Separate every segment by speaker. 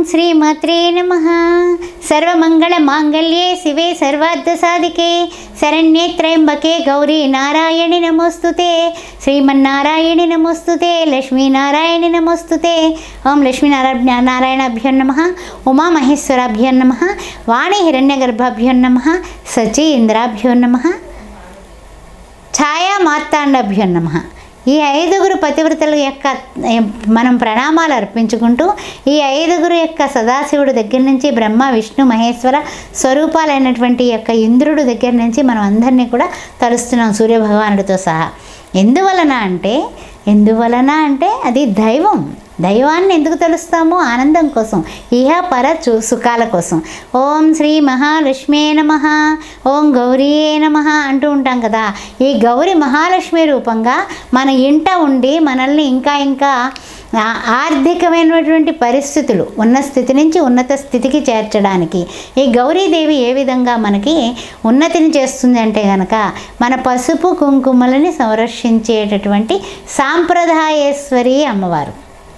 Speaker 1: శ్రీమాత్రే నమ సర్వమంగళ మాంగళ్యే శివే సర్వార్థ సాధికే శరణ్యే త్రయంబకే గౌరీ నారాయణి నమోస్తుతే శ్రీమన్నారాయణి నమోస్తుతే లక్ష్మీనారాయణి నమోస్తుతే ఓం లక్ష్మీనారాయణ నారాయణాభ్యో నమ ఉమామహేశ్వరాభ్యో నమ వాణి హిరణ్యగర్భాభ్యో నమ సచీంద్రాభ్యో నమ ఛాయా మార్తాండభ్యో నమ ఈ ఐదుగురు పతివ్రతల యొక్క ఏ, మనం ప్రణామాలు అర్పించుకుంటూ ఈ ఐదుగురు యొక్క సదాశివుడు దగ్గర నుంచి బ్రహ్మ విష్ణు మహేశ్వర స్వరూపాలైనటువంటి యొక్క ఇంద్రుడు దగ్గర నుంచి మనం అందరినీ కూడా తలుస్తున్నాం సూర్యభగవానుడితో సహా ఎందువలన అంటే ఎందువలన అంటే అది దైవం దైవాన్ని ఎందుకు తెలుస్తాము ఆనందం కోసం ఇహ పర చు సుఖాల కోసం ఓం శ్రీ మహాలక్ష్మే నమ ఓం గౌరీయే నమ అంటూ ఉంటాం కదా ఈ గౌరి మహాలక్ష్మి రూపంగా మన ఇంట ఉండి మనల్ని ఇంకా ఇంకా ఆ- ఆర్థికమైనటువంటి పరిస్థితులు ఉన్న స్థితి నుంచి ఉన్నత స్థితికి చేర్చడానికి ఈ గౌరీదేవి ఏ విధంగా మనకి ఉన్నతిని చేస్తుంది అంటే గనక మన పసుపు కుంకుమలని సంరక్షించేటటువంటి సాంప్రదాయేశ్వరి అమ్మవారు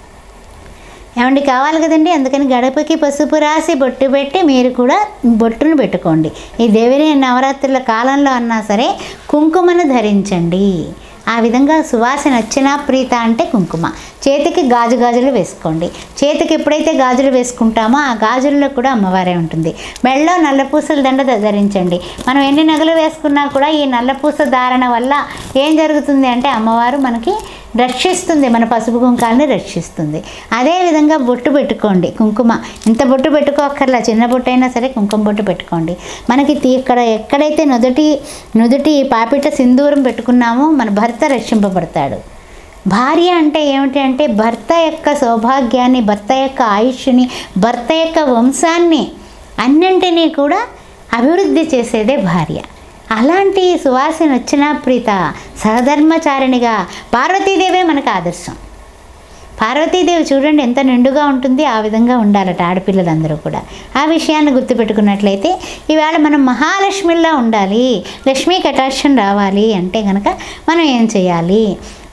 Speaker 1: ఏమండి కావాలి కదండి అందుకని గడపకి పసుపు రాసి బొట్టు పెట్టి మీరు కూడా బొట్టును పెట్టుకోండి ఈ దేవిని నవరాత్రుల కాలంలో అన్నా సరే కుంకుమను ధరించండి ఆ విధంగా సువాసన వచ్చినా ప్రీత అంటే కుంకుమ చేతికి గాజు గాజులు వేసుకోండి చేతికి ఎప్పుడైతే గాజులు వేసుకుంటామో ఆ గాజుల్లో కూడా అమ్మవారే ఉంటుంది మెళ్ళో నల్లపూసల దండ ధ- ధరించండి మనం ఎన్ని నగలు వేసుకున్నా కూడా ఈ నల్లపూస ధారణ వల్ల ఏం జరుగుతుంది అంటే అమ్మవారు మనకి రక్షిస్తుంది మన పసుపు కుంకాలని రక్షిస్తుంది అదేవిధంగా బొట్టు పెట్టుకోండి కుంకుమ ఇంత బొట్టు పెట్టుకోక్కర్లా చిన్న బొట్టు అయినా సరే కుంకుమ బొట్టు పెట్టుకోండి మనకి తీ- ఇక్కడ ఎక్కడైతే నుదుటి నుదుటి పాపిట సింధూరం పెట్టుకున్నామో మన భర్త రక్షింపబడతాడు భార్య అంటే ఏమిటి అంటే భర్త యొక్క సౌభాగ్యాన్ని భర్త యొక్క ఆయుష్ని భర్త యొక్క వంశాన్ని అన్నింటినీ కూడా అభివృద్ధి చేసేదే భార్య అలాంటి సువాసన వచ్చిన ప్రీత సహధర్మచారిణిగా పార్వతీదేవే మనకు ఆదర్శం పార్వతీదేవి చూడండి ఎంత నిండుగా ఉంటుంది ఆ విధంగా ఉండాలట ఆడపిల్లలందరూ కూడా ఆ విషయాన్ని గుర్తుపెట్టుకున్నట్లయితే ఈవేళ మనం మహాలక్ష్మిలా ఉండాలి లక్ష్మీ కటాక్షం రావాలి అంటే కనుక మనం ఏం చేయాలి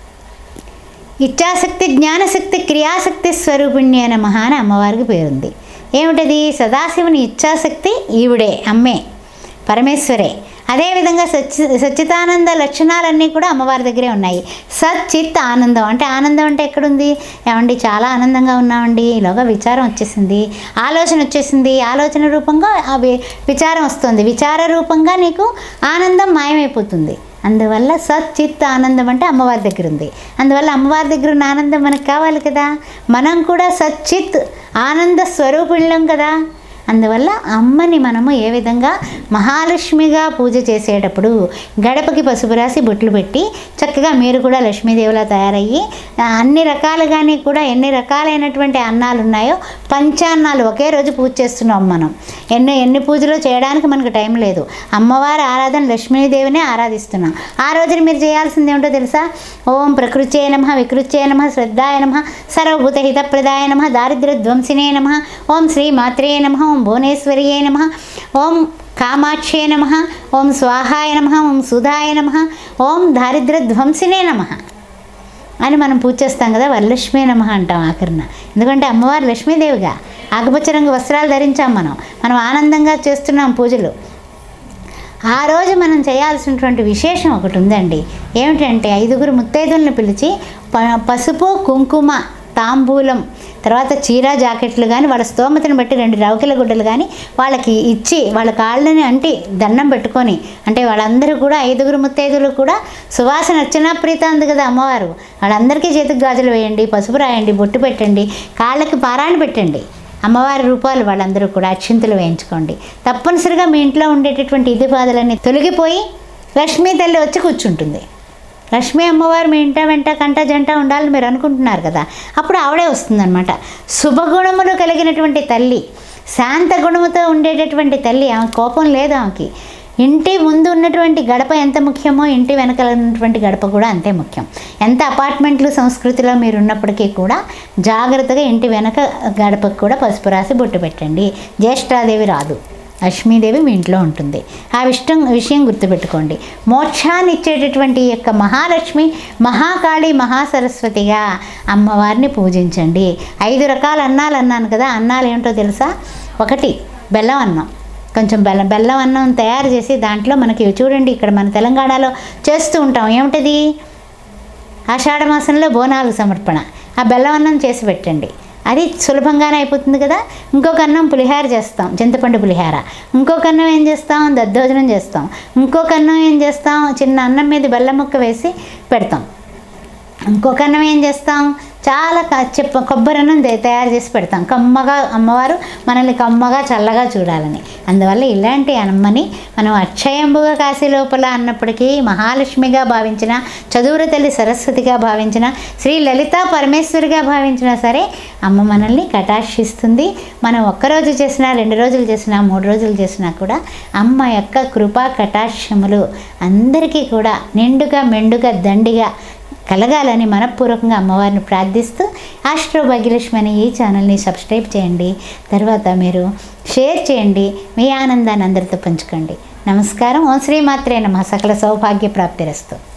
Speaker 1: ఇచ్ఛాశక్తి జ్ఞానశక్తి క్రియాశక్తి స్వరూపిణ్య నమః అని అమ్మవారికి పేరుంది ఏమిటది సదాశివుని ఇచ్ఛాశక్తి ఈవిడే అమ్మే పరమేశ్వరే అదేవిధంగా సచ్చి సచ్చితానంద లక్షణాలన్నీ కూడా అమ్మవారి దగ్గరే ఉన్నాయి సచ్చిత్ ఆనందం అంటే ఆనందం అంటే ఎక్కడుంది ఏమండి చాలా ఆనందంగా ఉన్నామండి ఈలోగా విచారం వచ్చేసింది ఆలోచన వచ్చేసింది ఆలోచన రూపంగా ఆ వి- విచారం వస్తుంది విచార రూపంగా నీకు ఆనందం మాయమైపోతుంది అందువల్ల సచ్చిత్ ఆనందం అంటే అమ్మవారి దగ్గర ఉంది అందువల్ల అమ్మవారి దగ్గర ఉన్న ఆనందం మనకు కావాలి కదా మనం కూడా సచ్చిత్ ఆనంద స్వరూపుళ్ళం కదా అందువల్ల అమ్మని మనము ఏ విధంగా మహాలక్ష్మిగా పూజ చేసేటప్పుడు గడపకి పసుపు రాసి బొట్లు పెట్టి చక్కగా మీరు కూడా లక్ష్మీదేవిలా తయారయ్యి ఆ, అన్ని రకాలుగానే కూడా ఎన్ని రకాలైనటువంటి అన్నాలు ఉన్నాయో పంచాన్నాలు ఒకే రోజు పూజ చేస్తున్నాం మనం ఎన్ని ఎన్ని పూజలు చేయడానికి మనకు టైం లేదు అమ్మవారి ఆరాధన లక్ష్మీదేవినే ఆరాధిస్తున్నాం ఆ రోజున మీరు చేయాల్సింది ఏమిటో తెలుసా ఓం ప్రకృత్యే నమ వికృత్యే నమ శ్రద్ధాయ నమ సర్వభూత హితప్రదాయ నమ దారిద్ర్య ధ్వంసినే నమ ఓం శ్రీ మాత్రే నమ ఓం భువనేశ్వర్యే నమ ఓం కామాక్షే నమ ఓం స్వాహాయ నమ ఓం సుధాయ నమ ఓం దారిద్ర్య ధ్వంసినే నమ అని మనం పూజ చేస్తాం కదా వరలక్ష్మీ నమ అంటాం ఆఖరిన ఎందుకంటే అమ్మవారు లక్ష్మీదేవిగా ఆకుపచ్చ రంగు వస్త్రాలు ధరించాం మనం మనం ఆనందంగా చేస్తున్నాం పూజలు ఆ రోజు మనం చేయాల్సినటువంటి విశేషం ఒకటి ఉందండి ఏమిటంటే ఐదుగురు ముత్తైదులను పిలిచి ప- పసుపు కుంకుమ తాంబూలం తర్వాత చీర జాకెట్లు కానీ వాళ్ళ స్తోమతను బట్టి రెండు రవికెల గుడ్డలు కానీ వాళ్ళకి ఇచ్చి వాళ్ళ కాళ్ళని అంటి దండం పెట్టుకొని అంటే వాళ్ళందరూ కూడా ఐదుగురు ముత్తైదులు కూడా సువాసన అర్చనా ప్రీత ఉంది కదా అమ్మవారు వాళ్ళందరికీ చేతికి గాజులు వేయండి పసుపు రాయండి బొట్టు పెట్టండి కాళ్ళకి పారాణి పెట్టండి అమ్మవారి రూపాలు వాళ్ళందరూ కూడా అక్షింతలు వేయించుకోండి తప్పనిసరిగా మీ ఇంట్లో ఉండేటటువంటి ఇది బాధలన్నీ తొలగిపోయి లక్ష్మీ తల్లి వచ్చి కూర్చుంటుంది లక్ష్మీ అమ్మవారు మీ ఇంట వెంట కంట జంట ఉండాలని మీరు అనుకుంటున్నారు కదా అప్పుడు ఆవిడే వస్తుందన్నమాట శుభగుణములు కలిగినటువంటి తల్లి శాంత గుణముతో ఉండేటటువంటి తల్లి ఆమె కోపం లేదు ఆమెకి ఇంటి ముందు ఉన్నటువంటి గడప ఎంత ముఖ్యమో ఇంటి వెనకాల ఉన్నటువంటి గడప కూడా అంతే ముఖ్యం ఎంత అపార్ట్మెంట్లు సంస్కృతిలో మీరు ఉన్నప్పటికీ కూడా జాగ్రత్తగా ఇంటి వెనక గడపకు కూడా పసుపు రాసి బొట్టు పెట్టండి జ్యేష్ఠాదేవి రాదు లక్ష్మీదేవి మీ ఇంట్లో ఉంటుంది ఆ విషయం విషయం గుర్తుపెట్టుకోండి మోక్షాన్ని ఇచ్చేటటువంటి ఈ యొక్క మహాలక్ష్మి మహాకాళి మహాసరస్వతిగా అమ్మవారిని పూజించండి ఐదు రకాల అన్నాలు అన్నాను కదా అన్నాలు ఏమిటో తెలుసా ఒకటి బెల్లం అన్నం కొంచెం బెల్లం బెల్లం అన్నం తయారు చేసి దాంట్లో మనకి చూడండి ఇక్కడ మన తెలంగాణలో చేస్తూ ఉంటాం ఏమిటది ఆషాఢ మాసంలో బోనాలు సమర్పణ ఆ బెల్లం అన్నం చేసి పెట్టండి అది సులభంగానే అయిపోతుంది కదా ఇంకొక అన్నం పులిహార చేస్తాం చింతపండు పులిహార ఇంకొక అన్నం ఏం చేస్తాం దద్దోజనం చేస్తాం ఇంకొక అన్నం ఏం చేస్తాం చిన్న అన్నం మీద బెల్లం ముక్క వేసి పెడతాం ఇంకొక అన్నం ఏం చేస్తాం చాలా క- చెప్ప కొబ్బరి అన్నం తే- తయారు చేసి పెడతాం కమ్మగా అమ్మవారు మనల్ని కమ్మగా చల్లగా చూడాలని అందువల్ల ఇలాంటి అమ్మని మనం అక్షయంబుగా కాశీ లోపల అన్నప్పటికీ మహాలక్ష్మిగా భావించిన చదువుర తల్లి సరస్వతిగా భావించిన శ్రీ లలిత పరమేశ్వరిగా భావించినా సరే అమ్మ మనల్ని కటాక్షిస్తుంది మనం ఒక్కరోజు చేసినా రెండు రోజులు చేసినా మూడు రోజులు చేసినా కూడా అమ్మ యొక్క కృపా కటాక్షములు అందరికీ కూడా నిండుగా మెండుగా దండిగా కలగాలని మనపూర్వకంగా అమ్మవారిని ప్రార్థిస్తూ ఆస్ట్రో భాగ్యలక్ష్మి అనే ఈ ఛానల్ని సబ్స్క్రైబ్ చేయండి తర్వాత మీరు షేర్ చేయండి మీ ఆనందాన్ని అందరితో పంచుకోండి నమస్కారం ఓం శ్రీమాత్రే నమ సకల సౌభాగ్య ప్రాప్తిరస్తు